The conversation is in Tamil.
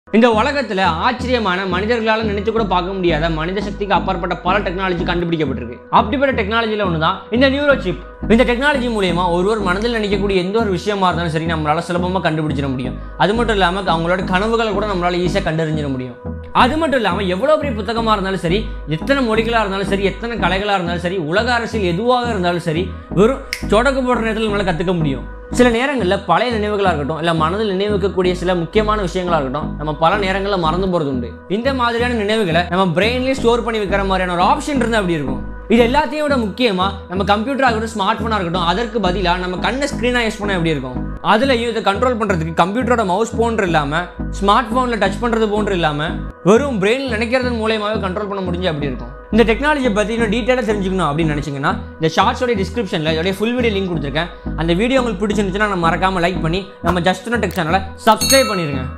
இந்த உலகத்துல ஆச்சரியமான மனிதர்களால நினைச்சு கூட பார்க்க முடியாத மனித சக்திக்கு அப்பாற்பட்ட பல டெக்னாலஜி கண்டுபிடிக்கப்பட்டிருக்கு அப்படிப்பட்ட டெக்னாலஜில ஒன்று தான் இந்த நியூரோ சிப் இந்த டெக்னாலஜி மூலியமா ஒருவர் மனதில் நினைக்கக்கூடிய எந்த ஒரு விஷயமா இருந்தாலும் சரி நம்மளால சுலபமாக கண்டுபிடிச்சிட முடியும் அது மட்டும் இல்லாமல் அவங்களோட கனவுகளை கூட நம்மளால ஈஸியாக கண்டறிஞ்சிட முடியும் அது மட்டும் இல்லாமல் எவ்வளோ பெரிய புத்தகமாக இருந்தாலும் சரி எத்தனை மொழிகளாக இருந்தாலும் சரி எத்தனை கலைகளாக இருந்தாலும் சரி உலக அரசியல் எதுவாக இருந்தாலும் சரி வெறும் சொடக்கு போடுற நேரத்தில் நம்மளால் கற்றுக்க முடியும் சில நேரங்களில் பழைய நினைவுகளாக இருக்கட்டும் இல்லை மனதில் நினைவுக்கக்கூடிய சில முக்கியமான விஷயங்களாக இருக்கட்டும் நம்ம பல நேரங்களில் மறந்து போகிறது உண்டு இந்த மாதிரியான நினைவுகளை நம்ம பிரெயின்லேயே ஸ்டோர் பண்ணி வைக்கிற மாதிரியான ஒரு ஆப்ஷன் இருந்தால் அப்படி இருக்கும் இது எல்லாத்தையும் விட முக்கியமாக நம்ம கம்ப்யூட்டர் ஆகட்டும் ஸ்மார்ட் ஃபோனாக இருக்கட்டும் அதற்கு பதிலாக நம்ம கண்ணை ஸ்க்ரீனாக யூஸ் பண்ண எப்படி இருக்கும் அதுலயும் இதை கண்ட்ரோல் பண்ணுறதுக்கு கம்ப்யூட்டரோட மவுஸ் போன்று இல்லாமல் ஸ்மார்ட் ஃபோனில் டச் பண்ணுறது போன்று இல்லாமல் வெறும் பிரெயினில் நினைக்கிறது மூலயமாவே கண்ட்ரோல் பண்ண முடிஞ்சு அப்படி இருக்கும் இந்த டெக்னாலஜியை பற்றி இன்னும் டீட்டெயிலாக தெரிஞ்சுக்கணும் அப்படின்னு நினச்சிங்கன்னா இந்த ஷார்ட்ஸோட டிஸ்கிரிப்ஷனில் இதோடைய ஃபுல் வீடியோ லிங்க் கொடுத்துருக்கேன் அந்த வீடியோ உங்களுக்கு பிடிச்சிருந்துச்சுன்னா நம்ம மறக்காமல் லைக் பண்ணி நம்ம ஜஸ்ட் டெக் சேனலை சப்ஸ்கிரைப் பண்ணிடுங்க